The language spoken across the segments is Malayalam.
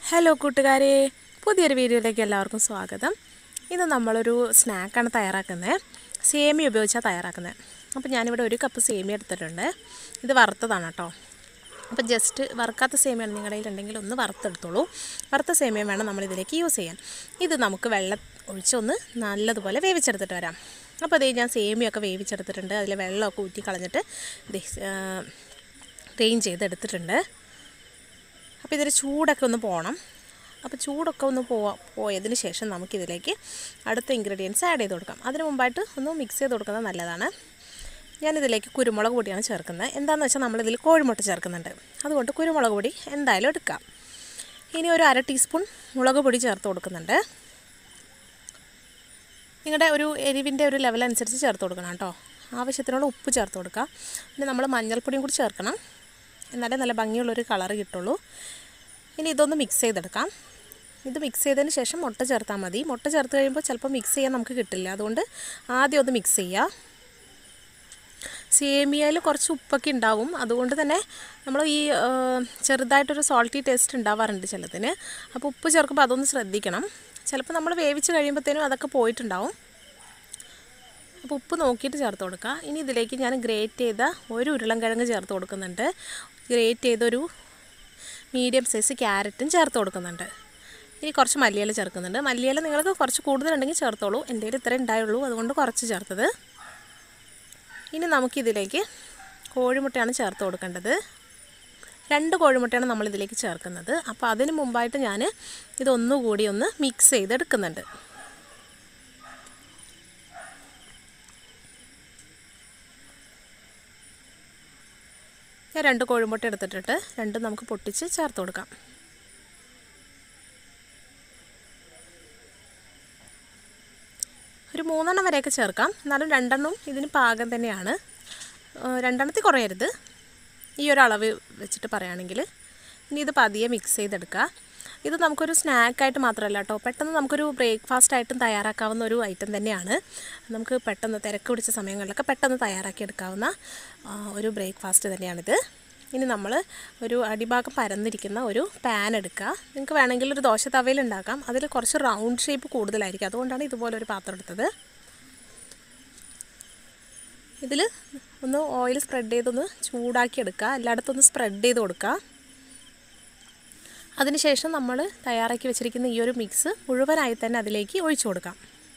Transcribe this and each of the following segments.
ഹലോ കൂട്ടുകാരെ പുതിയൊരു വീഡിയോയിലേക്ക് എല്ലാവർക്കും സ്വാഗതം ഇത് നമ്മളൊരു സ്നാക്കാണ് തയ്യാറാക്കുന്നത് സേമിയ ഉപയോഗിച്ചാണ് തയ്യാറാക്കുന്നത് അപ്പോൾ ഞാനിവിടെ ഒരു കപ്പ് സേമിയ എടുത്തിട്ടുണ്ട് ഇത് വറുത്തതാണ് കേട്ടോ അപ്പോൾ ജസ്റ്റ് വറുക്കാത്ത സേമിയാണ് നിങ്ങളുടെ കയ്യിലുണ്ടെങ്കിൽ ഒന്ന് വറുത്തെടുത്തോളൂ വറുത്ത സേമിയ വേണം നമ്മളിതിലേക്ക് യൂസ് ചെയ്യാൻ ഇത് നമുക്ക് വെള്ളം ഒഴിച്ചൊന്ന് നല്ലതുപോലെ വേവിച്ചെടുത്തിട്ട് വരാം അപ്പോൾ അതേ ഞാൻ സേമിയൊക്കെ വേവിച്ചെടുത്തിട്ടുണ്ട് അതിലെ വെള്ളമൊക്കെ ഊറ്റി കളഞ്ഞിട്ട് ഡ്രെയിൻ ചെയ്തെടുത്തിട്ടുണ്ട് അപ്പോൾ ഇതിൻ്റെ ചൂടൊക്കെ ഒന്ന് പോകണം അപ്പോൾ ചൂടൊക്കെ ഒന്ന് പോവാ പോയതിന് ശേഷം നമുക്കിതിലേക്ക് അടുത്ത ഇൻഗ്രീഡിയൻസ് ആഡ് ചെയ്ത് കൊടുക്കാം അതിന് മുമ്പായിട്ട് ഒന്ന് മിക്സ് ചെയ്ത് കൊടുക്കുന്നത് നല്ലതാണ് ഞാനിതിലേക്ക് കുരുമുളക് പൊടിയാണ് ചേർക്കുന്നത് എന്താണെന്ന് വെച്ചാൽ നമ്മളിതിൽ കോഴിമുട്ട ചേർക്കുന്നുണ്ട് അതുകൊണ്ട് കുരുമുളക് പൊടി എന്തായാലും എടുക്കാം ഇനി ഒരു അര ടീസ്പൂൺ മുളക് പൊടി ചേർത്ത് കൊടുക്കുന്നുണ്ട് നിങ്ങളുടെ ഒരു എരിവിൻ്റെ ഒരു ലെവൽ അനുസരിച്ച് ചേർത്ത് കൊടുക്കണം കേട്ടോ ആവശ്യത്തിനുള്ള ഉപ്പ് ചേർത്ത് കൊടുക്കുക പിന്നെ നമ്മൾ മഞ്ഞൾപ്പൊടിയും കൂടി ചേർക്കണം എന്നാലേ നല്ല ഭംഗിയുള്ളൊരു കളറ് കിട്ടുള്ളൂ ഇനി ഇതൊന്ന് മിക്സ് ചെയ്തെടുക്കാം ഇത് മിക്സ് ചെയ്തതിന് ശേഷം മുട്ട ചേർത്താൽ മതി മുട്ട ചേർത്ത് കഴിയുമ്പോൾ ചിലപ്പോൾ മിക്സ് ചെയ്യാൻ നമുക്ക് കിട്ടില്ല അതുകൊണ്ട് ആദ്യം ഒന്ന് മിക്സ് ചെയ്യുക സേമിയയിൽ കുറച്ച് ഉപ്പൊക്കെ ഉണ്ടാവും അതുകൊണ്ട് തന്നെ നമ്മൾ ഈ ചെറുതായിട്ടൊരു സോൾട്ടി ടേസ്റ്റ് ഉണ്ടാവാറുണ്ട് ചിലതിന് അപ്പോൾ ഉപ്പ് ചേർക്കുമ്പോൾ അതൊന്ന് ശ്രദ്ധിക്കണം ചിലപ്പോൾ നമ്മൾ വേവിച്ച് കഴിയുമ്പോഴത്തേനും അതൊക്കെ പോയിട്ടുണ്ടാവും അപ്പോൾ ഉപ്പ് നോക്കിയിട്ട് ചേർത്ത് കൊടുക്കുക ഇനി ഇതിലേക്ക് ഞാൻ ഗ്രേറ്റ് ചെയ്ത ഒരു ഉരുളൻകിഴങ്ങ് ചേർത്ത് കൊടുക്കുന്നുണ്ട് ഗ്രേറ്റ് ചെയ്തൊരു മീഡിയം സൈസ് ക്യാരറ്റും ചേർത്ത് കൊടുക്കുന്നുണ്ട് ഇനി കുറച്ച് മല്ലിയില ചേർക്കുന്നുണ്ട് മല്ലിയില നിങ്ങൾക്ക് കുറച്ച് കൂടുതലുണ്ടെങ്കിൽ ചേർത്തോളൂ എൻ്റെ കയ്യിൽ ഇത്രേ ഉണ്ടായുള്ളൂ അതുകൊണ്ട് കുറച്ച് ചേർത്തത് ഇനി നമുക്കിതിലേക്ക് കോഴിമുട്ടയാണ് ചേർത്ത് കൊടുക്കേണ്ടത് രണ്ട് കോഴിമുട്ടയാണ് നമ്മളിതിലേക്ക് ചേർക്കുന്നത് അപ്പോൾ അതിന് മുമ്പായിട്ട് ഞാൻ ഇതൊന്നുകൂടി ഒന്ന് മിക്സ് ചെയ്തെടുക്കുന്നുണ്ട് ഞാൻ രണ്ട് കോഴിമുട്ട എടുത്തിട്ടിട്ട് രണ്ടും നമുക്ക് പൊട്ടിച്ച് ചേർത്ത് കൊടുക്കാം ഒരു മൂന്നെണ്ണം വരെയൊക്കെ ചേർക്കാം എന്നാലും രണ്ടെണ്ണം ഇതിന് പാകം തന്നെയാണ് രണ്ടെണ്ണത്തിൽ കുറയരുത് ഈ ഒരു അളവ് വെച്ചിട്ട് പറയുകയാണെങ്കിൽ ഇനി ഇത് പതിയെ മിക്സ് ചെയ്തെടുക്കുക ഇത് നമുക്കൊരു സ്നാക്കായിട്ട് മാത്രമല്ല കേട്ടോ പെട്ടെന്ന് നമുക്കൊരു ബ്രേക്ക്ഫാസ്റ്റ് ആയിട്ടും തയ്യാറാക്കാവുന്ന ഒരു ഐറ്റം തന്നെയാണ് നമുക്ക് പെട്ടെന്ന് തിരക്ക് പിടിച്ച സമയങ്ങളിലൊക്കെ പെട്ടെന്ന് തയ്യാറാക്കി എടുക്കാവുന്ന ഒരു ബ്രേക്ക്ഫാസ്റ്റ് തന്നെയാണിത് ഇനി നമ്മൾ ഒരു അടിഭാഗം പരന്നിരിക്കുന്ന ഒരു പാൻ എടുക്കുക നിങ്ങൾക്ക് വേണമെങ്കിൽ ഒരു ദോശ തവയിൽ ഉണ്ടാക്കാം അതിൽ കുറച്ച് റൗണ്ട് ഷേപ്പ് കൂടുതലായിരിക്കും അതുകൊണ്ടാണ് ഇതുപോലെ ഒരു പാത്രം എടുത്തത് ഇതിൽ ഒന്ന് ഓയിൽ സ്പ്രെഡ് ചെയ്തൊന്ന് ചൂടാക്കി എടുക്കുക എല്ലായിടത്തും ഒന്ന് സ്പ്രെഡ് ചെയ്ത് കൊടുക്കുക അതിനുശേഷം നമ്മൾ തയ്യാറാക്കി വെച്ചിരിക്കുന്ന ഈ ഒരു മിക്സ് മുഴുവനായി തന്നെ അതിലേക്ക് ഒഴിച്ചു കൊടുക്കാം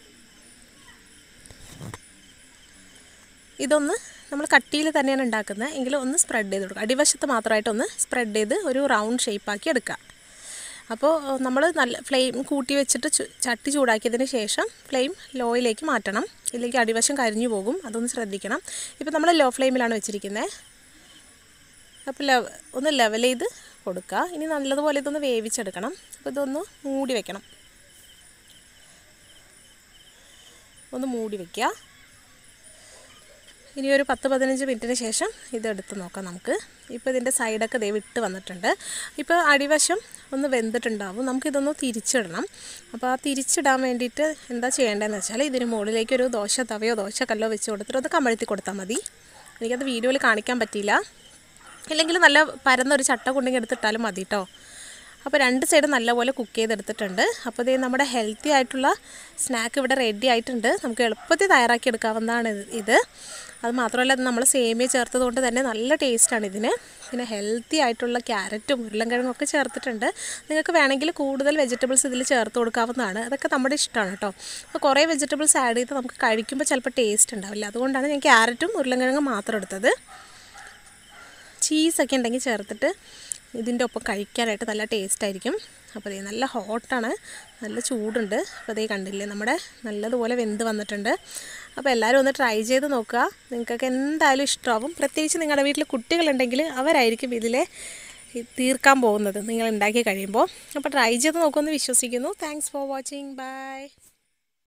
ഇതൊന്ന് നമ്മൾ കട്ടിയിൽ തന്നെയാണ് ഉണ്ടാക്കുന്നത് എങ്കിലും ഒന്ന് സ്പ്രെഡ് ചെയ്ത് കൊടുക്കുക അടിവശത്ത് മാത്രമായിട്ടൊന്ന് സ്പ്രെഡ് ചെയ്ത് ഒരു റൗണ്ട് ഷേപ്പാക്കി എടുക്കുക അപ്പോൾ നമ്മൾ നല്ല ഫ്ലെയിം കൂട്ടി വെച്ചിട്ട് ചട്ടി ചൂടാക്കിയതിന് ശേഷം ഫ്ലെയിം ലോയിലേക്ക് മാറ്റണം ഇല്ലെങ്കിൽ അടിവശം കരിഞ്ഞു പോകും അതൊന്ന് ശ്രദ്ധിക്കണം ഇപ്പോൾ നമ്മൾ ലോ ഫ്ലെയിമിലാണ് വെച്ചിരിക്കുന്നത് അപ്പോൾ ലെവ ഒന്ന് ലെവൽ ചെയ്ത് കൊടുക്കുക ഇനി നല്ലതുപോലെ ഇതൊന്ന് വേവിച്ചെടുക്കണം അപ്പോൾ ഇതൊന്ന് മൂടി വെക്കണം ഒന്ന് മൂടി വയ്ക്കുക ഇനി ഒരു പത്ത് പതിനഞ്ച് മിനിറ്റിന് ശേഷം ഇതെടുത്ത് നോക്കാം നമുക്ക് ഇപ്പോൾ ഇതിൻ്റെ സൈഡൊക്കെ ദേ വിട്ട് വന്നിട്ടുണ്ട് ഇപ്പോൾ അടിവശം ഒന്ന് വെന്തിട്ടുണ്ടാവും നമുക്കിതൊന്ന് തിരിച്ചിടണം അപ്പോൾ ആ തിരിച്ചിടാൻ വേണ്ടിയിട്ട് എന്താ ചെയ്യേണ്ടതെന്ന് വെച്ചാൽ ഇതിന് മുകളിലേക്ക് ഒരു ദോശ തവയോ ദോശ കല്ലോ വെച്ച് കൊടുത്തിട്ട് ഒന്ന് കമഴ്ത്തി കൊടുത്താൽ മതി എനിക്കത് വീഡിയോയിൽ കാണിക്കാൻ പറ്റിയില്ല ഇല്ലെങ്കിൽ നല്ല പരന്നൊരു ചട്ട കൊണ്ടെങ്കിൽ എടുത്തിട്ടാലും മതി കേട്ടോ അപ്പോൾ രണ്ട് സൈഡ് നല്ലപോലെ കുക്ക് ചെയ്തെടുത്തിട്ടുണ്ട് അപ്പോൾ ഇതേ നമ്മുടെ ഹെൽത്തി ആയിട്ടുള്ള സ്നാക്ക് ഇവിടെ റെഡി ആയിട്ടുണ്ട് നമുക്ക് എളുപ്പത്തിൽ തയ്യാറാക്കി എടുക്കാവുന്നതാണ് ഇത് അത് മാത്രമല്ല നമ്മൾ സേമിയ ചേർത്തത് കൊണ്ട് തന്നെ നല്ല ടേസ്റ്റാണ് ഇതിന് പിന്നെ ഹെൽത്തി ആയിട്ടുള്ള ക്യാരറ്റും ഉരുളൻകിഴങ്ങും ഒക്കെ ചേർത്തിട്ടുണ്ട് നിങ്ങൾക്ക് വേണമെങ്കിൽ കൂടുതൽ വെജിറ്റബിൾസ് ഇതിൽ ചേർത്ത് കൊടുക്കാവുന്നതാണ് അതൊക്കെ നമ്മുടെ ഇഷ്ടമാണ് കേട്ടോ അപ്പോൾ കുറേ വെജിറ്റബിൾസ് ആഡ് ചെയ്ത് നമുക്ക് കഴിക്കുമ്പോൾ ചിലപ്പോൾ ടേസ്റ്റ് ഉണ്ടാവില്ല അതുകൊണ്ടാണ് ഞാൻ ക്യാരറ്റും ഉരുളൻകിഴങ്ങും മാത്രം എടുത്തത് ചീസൊക്കെ ഉണ്ടെങ്കിൽ ചേർത്തിട്ട് ഇതിൻ്റെ ഒപ്പം കഴിക്കാനായിട്ട് നല്ല ടേസ്റ്റ് ആയിരിക്കും അപ്പോൾ അതേ നല്ല ഹോട്ടാണ് നല്ല ചൂടുണ്ട് അപ്പോൾ അതേ കണ്ടില്ലേ നമ്മുടെ നല്ലതുപോലെ വെന്ത് വന്നിട്ടുണ്ട് അപ്പോൾ എല്ലാവരും ഒന്ന് ട്രൈ ചെയ്ത് നോക്കുക നിങ്ങൾക്കൊക്കെ എന്തായാലും ഇഷ്ടമാവും പ്രത്യേകിച്ച് നിങ്ങളുടെ വീട്ടിൽ കുട്ടികളുണ്ടെങ്കിൽ അവരായിരിക്കും ഇതിലെ തീർക്കാൻ പോകുന്നത് നിങ്ങൾ ഉണ്ടാക്കി കഴിയുമ്പോൾ അപ്പോൾ ട്രൈ ചെയ്ത് നോക്കുമെന്ന് വിശ്വസിക്കുന്നു താങ്ക്സ് ഫോർ വാച്ചിങ് ബൈ